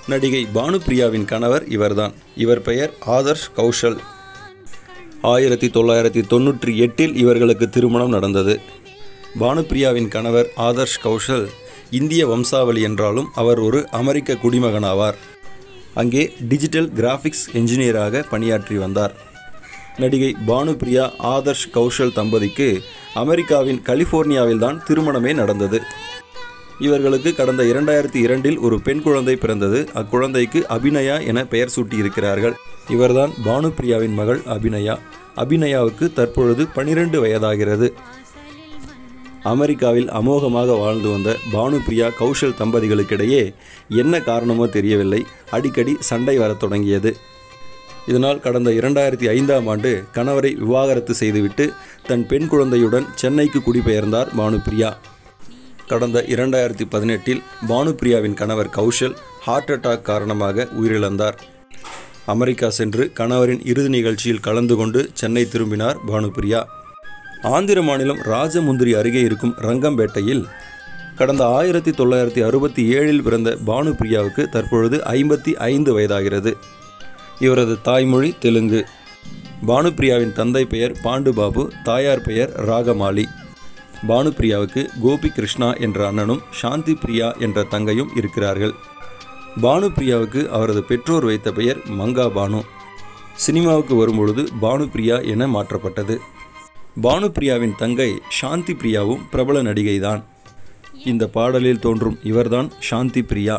நடிகை பானுப்பிரியாவின் கணவர் இவர்தான் இவர் பெயர் ஆதர்ஷ் கௌஷல் ஆயிரத்தி தொள்ளாயிரத்தி தொண்ணூற்றி எட்டில் இவர்களுக்கு திருமணம் நடந்தது பானுப்பிரியாவின் கணவர் ஆதர்ஷ் கௌஷல் இந்திய வம்சாவளி என்றாலும் அவர் ஒரு அமெரிக்க குடிமகனாவார் அங்கே டிஜிட்டல் கிராஃபிக்ஸ் என்ஜினியராக பணியாற்றி வந்தார் நடிகை பானுப்பிரியா ஆதர்ஷ் கௌஷல் தம்பதிக்கு அமெரிக்காவின் கலிஃபோர்னியாவில்தான் திருமணமே நடந்தது இவர்களுக்கு கடந்த இரண்டாயிரத்தி இரண்டில் ஒரு பெண் குழந்தை பிறந்தது அக்குழந்தைக்கு அபிநயா என பெயர் சூட்டியிருக்கிறார்கள் இவர்தான் பானுப்பிரியாவின் மகள் அபிநயா அபிநயாவுக்கு தற்பொழுது பனிரெண்டு வயதாகிறது அமெரிக்காவில் அமோகமாக வாழ்ந்து வந்த பானுப்பிரியா கௌஷல் தம்பதிகளுக்கிடையே என்ன காரணமோ தெரியவில்லை அடிக்கடி சண்டை வரத் தொடங்கியது இதனால் கடந்த இரண்டாயிரத்தி ஐந்தாம் ஆண்டு கணவரை விவாகரத்து செய்துவிட்டு தன் பெண் குழந்தையுடன் சென்னைக்கு குடிபெயர்ந்தார் பானுப்பிரியா கடந்த இரண்டாயிரத்தி பதினெட்டில் பானுப்பிரியாவின் கணவர் கௌஷல் ஹார்ட் அட்டாக் காரணமாக உயிரிழந்தார் அமெரிக்கா சென்று கணவரின் இறுதி நிகழ்ச்சியில் கலந்து கொண்டு சென்னை திரும்பினார் பானுப்பிரியா ஆந்திர மாநிலம் ராஜமுந்திரி அருகே இருக்கும் ரங்கம்பேட்டையில் கடந்த ஆயிரத்தி தொள்ளாயிரத்தி அறுபத்தி ஏழில் பிறந்த பானுப்பிரியாவுக்கு தற்பொழுது ஐம்பத்தி ஐந்து வயதாகிறது இவரது தாய்மொழி தெலுங்கு பானுப்பிரியாவின் தந்தை பெயர் பாண்டுபாபு தாயார் பெயர் ராகமாலி பானுப்பிரியாவுக்கு கோபி கிருஷ்ணா என்ற அண்ணனும் சாந்தி பிரியா என்ற தங்கையும் இருக்கிறார்கள் பானுப்பிரியாவுக்கு அவரது பெற்றோர் வைத்த பெயர் மங்கா பானு சினிமாவுக்கு வரும்பொழுது பானுப்பிரியா என மாற்றப்பட்டது பானுப்பிரியாவின் தங்கை சாந்தி பிரியாவும் பிரபல நடிகைதான் இந்த பாடலில் தோன்றும் இவர்தான் சாந்தி பிரியா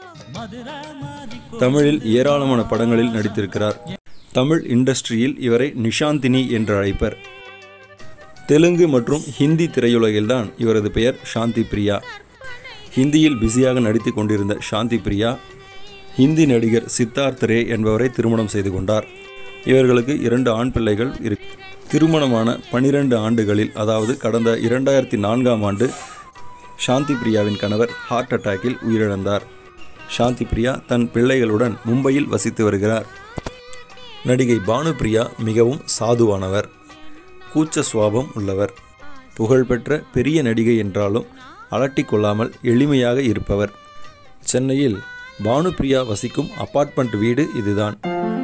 தமிழில் ஏராளமான படங்களில் நடித்திருக்கிறார் தமிழ் இண்டஸ்ட்ரியில் இவரை நிஷாந்தினி என்று அழைப்பர் தெலுங்கு மற்றும் ஹிந்தி திரையுலகில்தான் இவரது பெயர் சாந்தி பிரியா ஹிந்தியில் பிஸியாக நடித்து கொண்டிருந்த சாந்தி பிரியா ஹிந்தி நடிகர் சித்தார்த் ரே என்பவரை திருமணம் செய்து கொண்டார் இவர்களுக்கு இரண்டு ஆண் பிள்ளைகள் இரு திருமணமான பனிரெண்டு ஆண்டுகளில் அதாவது கடந்த இரண்டாயிரத்தி நான்காம் ஆண்டு சாந்தி பிரியாவின் கணவர் ஹார்ட் அட்டாக்கில் உயிரிழந்தார் சாந்தி பிரியா தன் பிள்ளைகளுடன் மும்பையில் வசித்து வருகிறார் நடிகை பானுப்பிரியா மிகவும் சாதுவானவர் கூச்ச சுவாபம் உள்ளவர் புகழ்பெற்ற பெரிய நடிகை என்றாலும் அலட்டிக் கொள்ளாமல் எளிமையாக இருப்பவர் சென்னையில் பானுப்பிரியா வசிக்கும் அபார்ட்மெண்ட் வீடு இதுதான்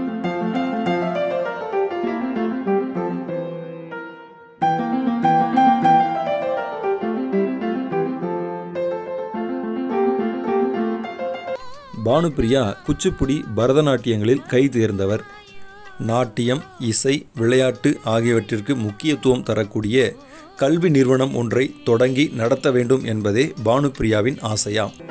பானுப்பிரியா குச்சிப்புடி பரதநாட்டியங்களில் கை தேர்ந்தவர் நாட்டியம் இசை விளையாட்டு ஆகியவற்றிற்கு முக்கியத்துவம் தரக்கூடிய கல்வி நிறுவனம் ஒன்றை தொடங்கி நடத்த வேண்டும் என்பதே பானுப்பிரியாவின் ஆசையாம்